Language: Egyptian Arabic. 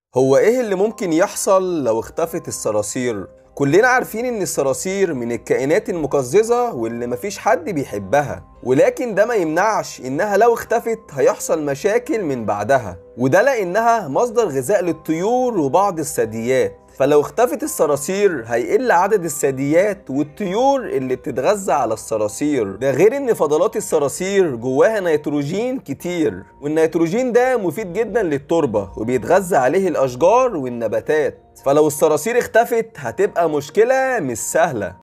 هو ايه اللي ممكن يحصل لو اختفت الصراصير؟ كلنا عارفين ان الصراصير من الكائنات المقززة واللي مفيش حد بيحبها ولكن ده ما يمنعش انها لو اختفت هيحصل مشاكل من بعدها وده لانها مصدر غذاء للطيور وبعض الثدييات فلو اختفت الصراصير هيقل عدد الثدييات والطيور اللي بتتغذى على الصراصير ده غير ان فضلات الصراصير جواها نيتروجين كتير والنيتروجين ده مفيد جدا للتربة وبيتغذى عليه الاشجار والنباتات فلو الصراصير اختفت هتبقى مشكلة مش سهلة